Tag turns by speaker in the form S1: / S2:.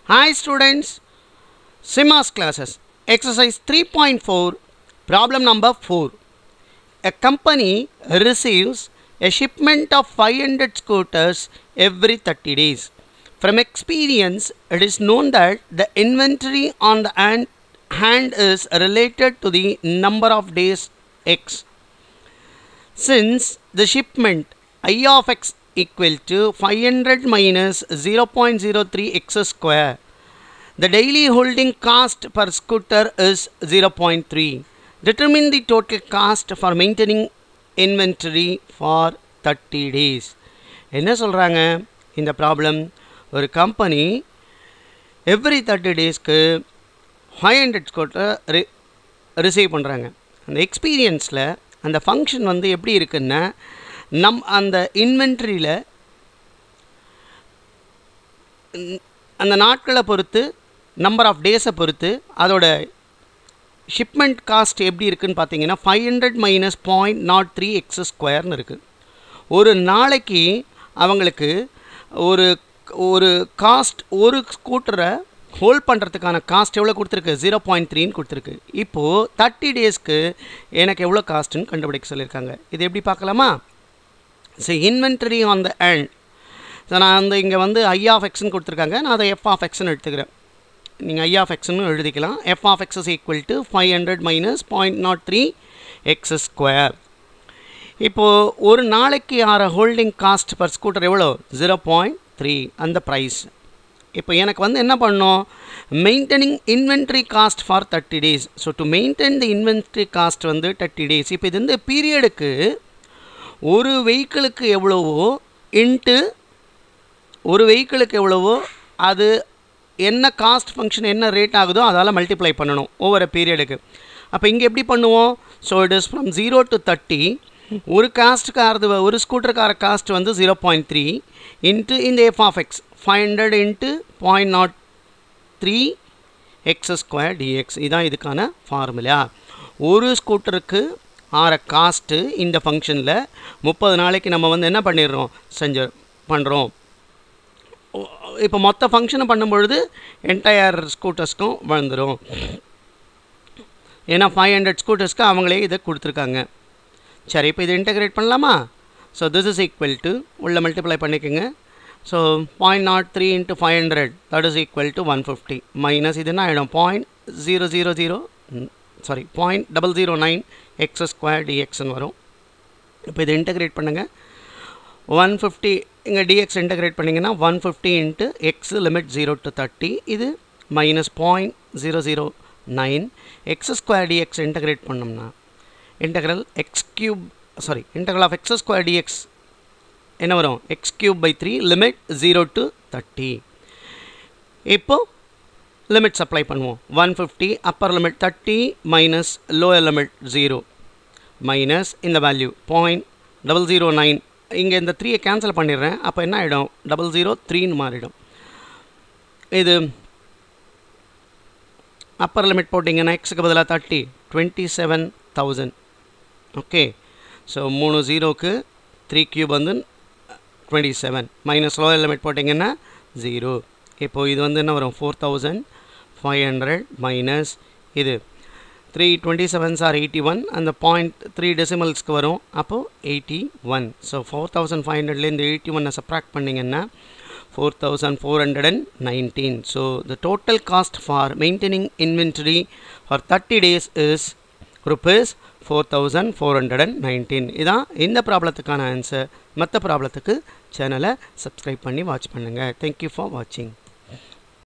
S1: Hi students, SIMAS classes, exercise 3.4, problem number 4. A company receives a shipment of 500 scooters every 30 days. From experience, it is known that the inventory on the hand, hand is related to the number of days X. Since the shipment I of x equal to 500 minus 0.03 x square, the daily holding cost per scooter is 0.3. Determine the total cost for maintaining inventory for 30 days. என்ன சொல்கிறாங்க இந்த problem ஒரு company every thirty டேஸ்க்கு five hundred scooter ரி receive பண்ணுறாங்க அந்த எக்ஸ்பீரியன்ஸில் அந்த ஃபங்க்ஷன் வந்து எப்படி இருக்குன்னா நம் அந்த இன்வென்ட்ரியில் அந்த நாட்களை பொறுத்து நம்பர் ஆஃப் டேஸை பொறுத்து அதோட ஷிப்மெண்ட் காஸ்ட் எப்படி இருக்குன்னு பார்த்தீங்கன்னா five hundred minus point naught three X ஸ்கொயர்னு இருக்குது ஒரு நாளைக்கு அவங்களுக்கு ஒரு ஒரு காஸ்ட் ஒரு ஸ்கூட்டரை ஹோல்ட் பண்ணுறதுக்கான காஸ்ட் எவ்வளோ கொடுத்துருக்கு ஜீரோ பாயிண்ட் த்ரீன்னு கொடுத்துருக்கு இப்போது தேர்ட்டி டேஸ்க்கு எனக்கு எவ்வளோ காஸ்ட்டுன்னு கண்டுபிடிக்க சொல்லியிருக்காங்க இது எப்படி பார்க்கலாமா so inventory on the and so நான் வந்து இங்கே வந்து ஐ ஆஃப் எக்ஸ்னு கொடுத்துருக்காங்க நான் அதை எஃப் ஆஃப் எக்ஸ்னு எடுத்துக்கிறேன் நீங்கள் ஐ ஆஃப் எக்ஸ்னு எழுதிக்கலாம் F of X is equal to five hundred minus point naught three X square இப்போது ஒரு நாளைக்கு ஆற ஹோல்டிங் காஸ்ட் பர் ஸ்கூட்டர் எவ்வளோ ஜீரோ பாயிண்ட் த்ரீ அந்த ப்ரைஸ் இப்போ எனக்கு வந்து என்ன பண்ணோம் maintaining inventory cost for thirty days so to maintain the inventory cost வந்து தேர்ட்டி டேஸ் இப்போ இது வந்து பீரியடுக்கு ஒரு வெஹிக்கிளுக்கு எவ்வளவோ இன்ட்டு ஒரு வெஹிக்கிளுக்கு எவ்வளவோ அது என்ன காஸ்ட் ஃபங்க்ஷன் என்ன ரேட் ஆகுதோ அதால் மல்டிப்ளை பண்ணணும் ஒவ்வொரு பீரியடுக்கு அப்போ இங்கே எப்படி பண்ணுவோம் so it is from zero to thirty ஒரு காஸ்ட்டுக்காரது ஒரு ஸ்கூட்டருக்கார காஸ்ட் வந்து ஜீரோ பாயிண்ட் த்ரீ இன்ட்டு இந்த F of X five hundred into point naught three X square D X இதுதான் இதுக்கான ஃபார்முலா ஒரு ஸ்கூட்டருக்கு ஆற காஸ்ட்டு இந்த ஃபங்க்ஷனில் முப்பது நாளைக்கு நம்ம வந்து என்ன பண்ணிடுறோம் செஞ்சு பண்ணுறோம் இப்போ மொத்த ஃபங்க்ஷனை பண்ணும்பொழுது என்டையர் ஸ்கூட்டர்ஸ்க்கும் வந்துடும் ஏன்னா ஃபைவ் ஹண்ட்ரட் ஸ்கூட்டர்ஸ்க்கு அவங்களே இதை கொடுத்துருக்காங்க சரி இப்போ இதை இன்டகிரேட் பண்ணலாமா so this is equal to உள்ள மல்டிப்ளை பண்ணிக்கோங்க so point naught three into five hundred that is equal to one fifty minus இது என்ன ஆகிடும் point zero zero zero sorry point double zero nine X square டிஎக்ஸ்னு வரும் இப்போ இதை integrate பண்ணுங்கள் ஒன் ஃபிஃப்டி இங்கே டிஎக்ஸ் இன்டகிரேட் பண்ணிங்கன்னா one fifty into X limit zero to thirty இது minus point zero zero nine X square D X integrate பண்ணோம்னா integral X cube sorry integral of X square D X என்ன வரும் X cube by three limit zero to thirty இப்போது limits apply பண்ணுவோம் one fifty upper limit thirty minus lower limit zero minus இந்த value point double zero nine இங்கே இந்த த்ரீயை cancel பண்ணிடுறேன் அப்போ என்ன ஆகிடும் டபுள் ஜீரோ த்ரீன்னு மாறிடும் இது அப்பர் லிமிட் போட்டிங்கன்னா எக்ஸுக்கு பதிலாக thirty twenty seven thousand okay so மூணு ஜீரோக்கு த்ரீ கியூப் வந்து twenty seven minus lower limit போட்டிங்கன்னா ஜீரோ இப்போது இது வந்து என்ன வரும் four thousand five hundred minus இது three twenty sevens are eighty one அந்த பாயிண்ட் த்ரீ டெசிமல்ஸ்க்கு வரும் அப்போது eighty one so four thousand five ஹண்ட்ரட்லேருந்து எயிட்டி ஒன்னை சப்ராக்ட் பண்ணிங்கன்னா four thousand four hundred and nineteen so the total cost for maintaining inventory for thirty days is rupees four thousand four hundred and nineteen இதான் இந்த ப்ராப்ளத்துக்கான answer மற்ற ப்ராப்ளத்துக்கு சேனலை subscribe பண்ணி watch பண்ணுங்கள் thank you for வாட்சிங்